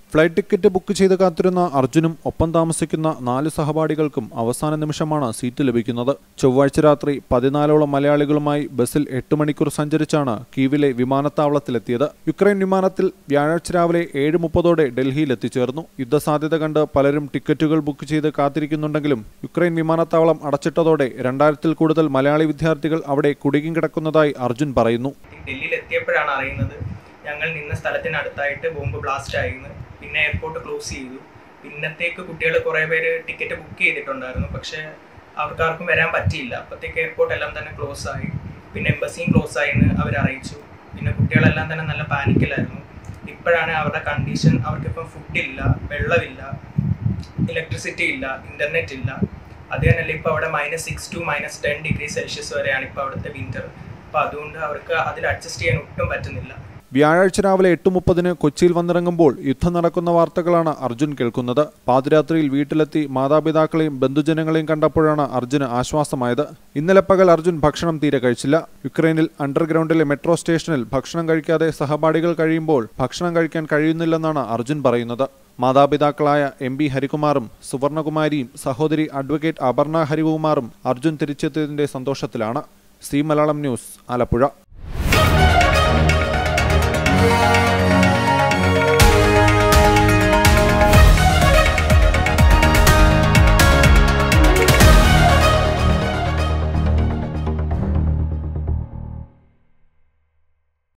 flight ticket book ചെയ്ത് കാത്തിരുന്ന അർജുനും ഒപ്പം താമസിക്കുന്ന നാല് സഹപാഠികൾക്കും അവസാന നിമിഷമാണ് സീറ്റ് ലഭിക്കുന്നത് ചൊവ്വാഴ്ച രാത്രി പതിനാലോളം മലയാളികളുമായി ബസ്സിൽ എട്ട് മണിക്കൂർ സഞ്ചരിച്ചാണ് കീവിലെ വിമാനത്താവളത്തിലെത്തിയത് യുക്രൈൻ വിമാനത്തിൽ വ്യാഴാഴ്ച രാവിലെ ഏഴ് മുപ്പതോടെ ഡൽഹിയിൽ എത്തിച്ചേർന്നു യുദ്ധസാധ്യത കണ്ട് പലരും ടിക്കറ്റുകൾ ബുക്ക് ചെയ്ത് കാത്തിരിക്കുന്നുണ്ടെങ്കിലും യുക്രൈൻ വിമാനത്താവളം അടച്ചിട്ടതോടെ രണ്ടായിരത്തിൽ കൂടുതൽ മലയാളി വിദ്യാർത്ഥികൾ അവിടെ കുടുങ്ങിക്കിടക്കുന്നതായി അർജുൻ പറയുന്നു ഡൽഹിയിൽ എത്തിയപ്പോഴാണ് അറിയുന്നത് ഞങ്ങൾ നിന്ന സ്ഥലത്തിനടുത്തായിട്ട് ബോംബ് ബ്ലാസ്റ്റ് ആയിരുന്നു പിന്നെ എയർപോർട്ട് ക്ലോസ് ചെയ്തു പിന്നത്തേക്ക് കുട്ടികൾ കുറേ പേര് ടിക്കറ്റ് ബുക്ക് ചെയ്തിട്ടുണ്ടായിരുന്നു പക്ഷേ അവർക്കാർക്കും വരാൻ പറ്റിയില്ല അപ്പോഴത്തേക്ക് എയർപോർട്ട് എല്ലാം തന്നെ ക്ലോസ് ആയി പിന്നെ എംബസിയും ക്ലോസ് ആയിന്ന് അവർ അറിയിച്ചു പിന്നെ കുട്ടികളെല്ലാം തന്നെ നല്ല പാനിക്കിലായിരുന്നു ഇപ്പോഴാണ് അവരുടെ കണ്ടീഷൻ അവർക്കിപ്പം ഫുഡില്ല വെള്ളമില്ല ഇലക്ട്രിസിറ്റി ഇല്ല ഇൻ്റർനെറ്റ് ഇല്ല അത് തന്നെയല്ല ഇപ്പോൾ അവിടെ minus six two minus ten degree Celsius വരെയാണ് ഇപ്പോൾ അവിടുത്തെ വിൻ്റർ അപ്പോൾ അതുകൊണ്ട് അവർക്ക് അതിൽ അഡ്ജസ്റ്റ് ചെയ്യാൻ ഒട്ടും പറ്റുന്നില്ല വ്യാഴാഴ്ച രാവിലെ എട്ട് മുപ്പതിന് കൊച്ചിയിൽ വന്നിറങ്ങുമ്പോൾ യുദ്ധം നടക്കുന്ന വാർത്തകളാണ് അർജുൻ കേൾക്കുന്നത് പാതിരാത്രിയിൽ വീട്ടിലെത്തി മാതാപിതാക്കളെയും ബന്ധുജനങ്ങളെയും കണ്ടപ്പോഴാണ് അർജുന് ആശ്വാസമായത് ഇന്നലെ പകൽ അർജുൻ ഭക്ഷണം തീരെ കഴിച്ചില്ല യുക്രൈനിൽ അണ്ടർഗ്രൗണ്ടിലെ മെട്രോ സ്റ്റേഷനിൽ ഭക്ഷണം കഴിക്കാതെ സഹപാഠികൾ കഴിയുമ്പോൾ ഭക്ഷണം കഴിക്കാൻ കഴിയുന്നില്ലെന്നാണ് അർജുൻ പറയുന്നത് മാതാപിതാക്കളായ എം ബി ഹരികുമാറും സുവർണകുമാരിയും സഹോദരി അഡ്വക്കേറ്റ് അപർണ ഹരികുമാറും അർജുൻ തിരിച്ചെത്തിയതിന്റെ സന്തോഷത്തിലാണ് സി മലയാളം ന്യൂസ് ആലപ്പുഴ